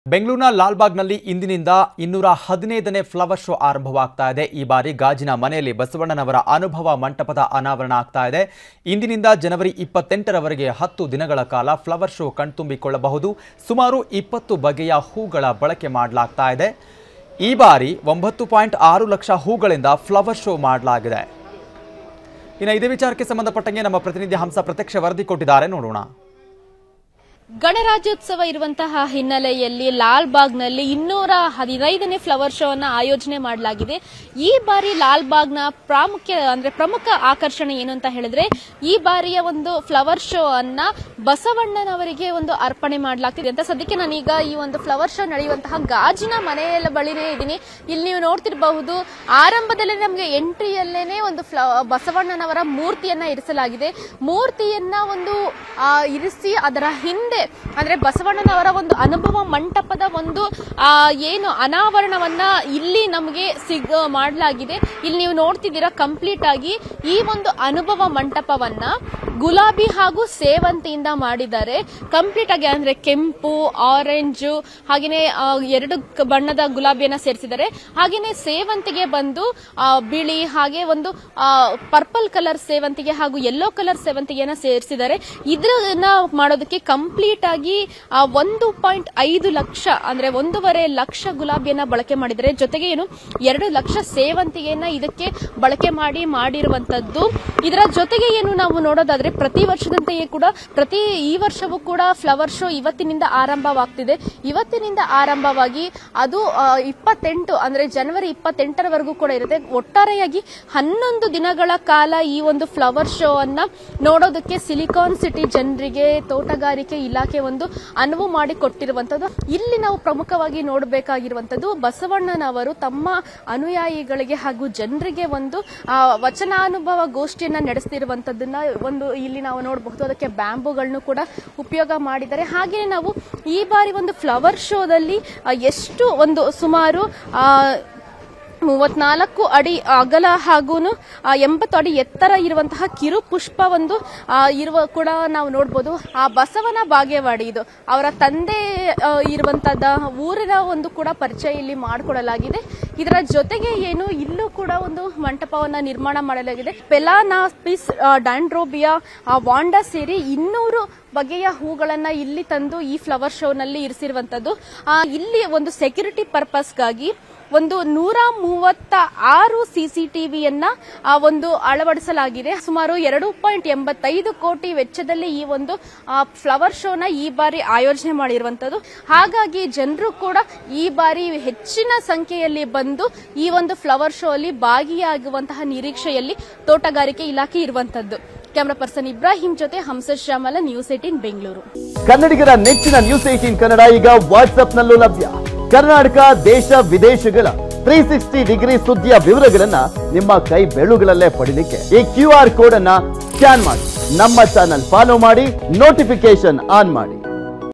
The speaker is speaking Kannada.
ಬೆಂಗಳೂರಿನ ಲಾಲ್ಬಾಗ್ನಲ್ಲಿ ಇಂದಿನಿಂದ ಇನ್ನೂರ ಹದಿನೈದನೇ ಫ್ಲವರ್ ಶೋ ಆರಂಭವಾಗ್ತಾ ಇದೆ ಈ ಬಾರಿ ಗಾಜಿನ ಮನೆಯಲ್ಲಿ ಬಸವಣ್ಣನವರ ಅನುಭವ ಮಂಟಪದ ಅನಾವರಣ ಆಗ್ತಾ ಇದೆ ಇಂದಿನಿಂದ ಜನವರಿ ಇಪ್ಪತ್ತೆಂಟರವರೆಗೆ ಹತ್ತು ದಿನಗಳ ಕಾಲ ಫ್ಲವರ್ ಶೋ ಕಣ್ತುಂಬಿಕೊಳ್ಳಬಹುದು ಸುಮಾರು ಇಪ್ಪತ್ತು ಬಗೆಯ ಹೂಗಳ ಬಳಕೆ ಮಾಡಲಾಗ್ತಾ ಇದೆ ಈ ಬಾರಿ ಒಂಬತ್ತು ಪಾಯಿಂಟ್ ಆರು ಲಕ್ಷ ಹೂಗಳಿಂದ ಫ್ಲವರ್ ಶೋ ಮಾಡಲಾಗಿದೆ ಇನ್ನು ಇದೇ ವಿಚಾರಕ್ಕೆ ಸಂಬಂಧಪಟ್ಟಂಗೆ ನಮ್ಮ ಪ್ರತಿನಿಧಿ ಹಂಸ ಪ್ರತ್ಯಕ್ಷ ವರದಿ ಕೊಟ್ಟಿದ್ದಾರೆ ನೋಡೋಣ ಗಣರಾಜ್ಯೋತ್ಸವ ಇರುವಂತಹ ಹಿನ್ನೆಲೆಯಲ್ಲಿ ಲಾಲ್ ಬಾಗ್ನಲ್ಲಿ ಇನ್ನೂರ ಹದಿನೈದನೇ ಫ್ಲವರ್ ಶೋ ಅನ್ನ ಆಯೋಜನೆ ಮಾಡಲಾಗಿದೆ ಈ ಬಾರಿ ಲಾಲ್ ಬಾಗ್ನ ಪ್ರಾಮುಖ್ಯ ಅಂದ್ರೆ ಪ್ರಮುಖ ಆಕರ್ಷಣೆ ಏನು ಅಂತ ಹೇಳಿದ್ರೆ ಈ ಬಾರಿಯ ಒಂದು ಫ್ಲವರ್ ಶೋ ಅನ್ನ ಬಸವಣ್ಣನವರಿಗೆ ಒಂದು ಅರ್ಪಣೆ ಮಾಡಲಾಗ್ತಿದೆ ಅಂತ ಸದ್ಯಕ್ಕೆ ನಾನೀಗ ಈ ಒಂದು ಫ್ಲವರ್ ಶೋ ನಡೆಯುವಂತಹ ಗಾಜಿನ ಮನೆಯ ಬಳಿನೇ ಇದ್ದೀನಿ ಇಲ್ಲಿ ನೀವು ನೋಡ್ತಿರಬಹುದು ಆರಂಭದಲ್ಲಿ ನಮಗೆ ಎಂಟ್ರಿಯಲ್ಲೇನೆ ಒಂದು ಫ್ಲ ಬಸವಣ್ಣನವರ ಮೂರ್ತಿಯನ್ನ ಇರಿಸಲಾಗಿದೆ ಮೂರ್ತಿಯನ್ನ ಒಂದು ಆ, ಇರಿಸಿ ಅದರ ಹಿಂದೆ ಅಂದ್ರೆ ಬಸವಣ್ಣನವರ ಒಂದು ಅನುಭವ ಮಂಟಪದ ಒಂದು ಆ, ಏನು ಅನಾವರಣವನ್ನ ಇಲ್ಲಿ ನಮಗೆ ಸಿಗ್ ಮಾಡಲಾಗಿದೆ ಇಲ್ಲಿ ನೀವು ನೋಡ್ತಿದ್ದೀರಾ ಕಂಪ್ಲೀಟ್ ಆಗಿ ಈ ಒಂದು ಅನುಭವ ಮಂಟಪವನ್ನ ಗುಲಾಬಿ ಹಾಗೂ ಸೇವಂತಿಯಿಂದ ಮಾಡಿದ್ದಾರೆ ಕಂಪ್ಲೀಟ್ ಆಗಿ ಅಂದ್ರೆ ಕೆಂಪು ಆರೆಂಜು ಹಾಗೇನೆ ಆ, ಎರಡು ಕ- ಬಣ್ಣದ ಗುಲಾಬಿಯನ್ನ ಸೇರಿಸಿದ್ದಾರೆ ಹಾಗೇನೆ ಸೇವಂತಿಗೆ ಬಂದು ಆ, ಬಿಳಿ ಹಾಗೆ ಒಂದು ಪರ್ಪಲ್ ಕಲರ್ ಸೇವಂತಿಗೆ ಹಾಗೂ ಯೆಲ್ಲೋ ಕಲರ್ ಸೇವಂತಿಗೆಯನ್ನ ಸೇರಿಸಿದ್ದಾರೆ ಇದನ್ನ ಮಾಡೋದಕ್ಕೆ ಕಂಪ್ಲೀಟ್ ಆಗಿ ಆ, ಒಂದು ಪಾಯಿಂಟ್ ಐದು ಲಕ್ಷ ಅಂದ್ರೆ ಒಂದೂವರೆ ಲಕ್ಷ ಗುಲಾಬಿಯನ್ನ ಬಳಕೆ ಮಾಡಿದ್ದಾರೆ ಜೊತೆಗೆ ಏನು ಎರಡು ಲಕ್ಷ ಸೇವಂತಿಗೆಯನ್ನ ಇದಕ್ಕೆ ಬಳಕೆ ಮಾಡಿ ಮಾಡಿರುವಂತದ್ದು ಇದರ ಜೊತೆಗೆ ಏನು ನಾವು ನೋಡೋದಾದ್ರೆ ಪ್ರತಿ ವರ್ಷದಂತೆಯೇ ಕೂಡ ಪ್ರತಿ ಈ ವರ್ಷವೂ ಕೂಡ ಫ್ಲವರ್ ಶೋ ಇವತ್ತಿನಿಂದ ಆರಂಭವಾಗ್ತಿದೆ ಇವತ್ತಿನಿಂದ ಆರಂಭವಾಗಿ ಅದು ಆ, ಇಪ್ಪತ್ತೆಂಟು ಅಂದ್ರೆ ಜನವರಿ ಇಪ್ಪತ್ತೆಂಟರವರೆಗೂ ಕೂಡ ಇರುತ್ತೆ ಒಟ್ಟಾರೆಯಾಗಿ ಹನ್ನೊಂದು ದಿನಗಳ ಕಾಲ ಈ ಒಂದು ಫ್ಲವರ್ ಶೋ ಅನ್ನ ನೋಡೋದಕ್ಕೆ ಸಿಲಿಕಾನ್ ಸಿಟಿ ಜನರಿಗೆ ತೋಟಗಾರಿಕೆ ಇಲಾಖೆ ಒಂದು ಅನುವು ಮಾಡಿ ಕೊಟ್ಟಿರುವಂತದ್ದು ಇಲ್ಲಿ ನಾವು ಪ್ರಮುಖವಾಗಿ ನೋಡಬೇಕಾಗಿರುವಂತದ್ದು ಬಸವಣ್ಣನವರು ತಮ್ಮ ಅನುಯಾಯಿಗಳಿಗೆ ಹಾಗೂ ಜನರಿಗೆ ಒಂದು ಆ, ವಚನಾನುಭವ ಗೋಷ್ಠಿಯನ್ನ ನಡೆಸ್ತಿರುವಂತದ್ದನ್ನ ಒಂದು ಇಲ್ಲಿ ನಾವು ನೋಡಬಹುದು ಅದಕ್ಕೆ ಬ್ಯಾಂಬುಗಳನ್ನು ಕೂಡ ಉಪಯೋಗ ಮಾಡಿದ್ದಾರೆ ಹಾಗೆಯೇ ನಾವು ಈ ಬಾರಿ ಒಂದು ಫ್ಲವರ್ ಶೋದಲ್ಲಿ ಆ, ಎಷ್ಟು ಒಂದು ಸುಮಾರು ಆ, ಮೂವತ್ನಾಲ್ಕು ಅಡಿ ಅಗಲ ಹಾಗೂ ಎಂಬತ್ತು ಅಡಿ ಎತ್ತರ ಇರುವಂತಹ ಕಿರು ಪುಷ್ಪ ಒಂದು ಆ, ಇರುವ ಕೂಡ ನಾವು ನೋಡ್ಬೋದು ಆ ಬಸವನ ಬಾಗೇವಾಡಿ ಇದು ಅವರ ತಂದೆ ಆ, ಇರುವಂತದ ಊರಿನ ಒಂದು ಕೂಡ ಪರಿಚಯ ಇಲ್ಲಿ ಮಾಡಿಕೊಡಲಾಗಿದೆ ಇದರ ಜೊತೆಗೆ ಏನು ಇಲ್ಲೂ ಕೂಡ ಒಂದು ಮಂಟಪವನ್ನ ನಿರ್ಮಾಣ ಮಾಡಲಾಗಿದೆ ಪೆಲಾನಾಪಿಸ್ ಡ್ಯಾಂಡ್ರೋಬಿಯಾ ವಾಂಡಾ ಸೇರಿ ಇನ್ನೂರು ಬಗೆಯ ಹೂಗಳನ್ನ ಇಲ್ಲಿ ತಂದು ಈ ಫ್ಲವರ್ ಶೋನಲ್ಲಿ ಇರಿಸಿರುವಂತದ್ದು ಆ, ಇಲ್ಲಿ ಒಂದು ಸೆಕ್ಯೂರಿಟಿ ಪರ್ಪಸ್ಗಾಗಿ ಒಂದು ನೂರ ಮೂವತ್ತ ಆರು ಸಿಸಿಟಿವಿಯನ್ನ ಆ, ಒಂದು ಅಳವಡಿಸಲಾಗಿದೆ ಸುಮಾರು ಎರಡು ಪಾಯಿಂಟ್ ಎಂಬತ್ತೈದು ಕೋಟಿ ವೆಚ್ಚದಲ್ಲಿ ಈ ಒಂದು ಫ್ಲವರ್ ಶೋನ ಈ ಬಾರಿ ಆಯೋಜನೆ ಮಾಡಿರುವಂತದ್ದು ಹಾಗಾಗಿ ಜನರು ಕೂಡ ಈ ಬಾರಿ ಹೆಚ್ಚಿನ ಸಂಖ್ಯೆಯಲ್ಲಿ ಬಂದು ಈ ಒಂದು ಫ್ಲವರ್ ಶೋ ಅಲ್ಲಿ ಭಾಗಿಯಾಗುವಂತಹ ನಿರೀಕ್ಷೆಯಲ್ಲಿ ತೋಟಗಾರಿಕೆ ಇಲಾಖೆ ಇರುವಂತದ್ದು ಕ್ಯಾಮರಾ ಪರ್ಸನ್ ಇಬ್ರಾಹಿಂ ಜೊತೆ ಹಂಸ ಶ್ಯಾಮಲ ನ್ಯೂಸ್ ಏಟೀನ್ ಬೆಂಗಳೂರು ಕನ್ನಡಿಗರ ನೆಚ್ಚಿನ ನ್ಯೂಸ್ ಏಟೀನ್ ಕನ್ನಡ ಈಗ ವಾಟ್ಸ್ಆಪ್ನಲ್ಲೂ ಲಭ್ಯ ಕರ್ನಾಟಕ ದೇಶ ವಿದೇಶಗಳ ತ್ರೀ ಸಿಕ್ಸ್ಟಿ ಡಿಗ್ರಿ ಸುದ್ದಿಯ ವಿವರಗಳನ್ನ ನಿಮ್ಮ ಕೈ ಬೆರಳುಗಳಲ್ಲೇ ಪಡಿಲಿಕ್ಕೆ ಈ ಕ್ಯೂ ಆರ್ ಕೋಡ್ ಅನ್ನ ಸ್ಕ್ಯಾನ್ ಮಾಡಿ ನಮ್ಮ ಚಾನಲ್ ಫಾಲೋ ಮಾಡಿ ನೋಟಿಫಿಕೇಶನ್ ಆನ್ ಮಾಡಿ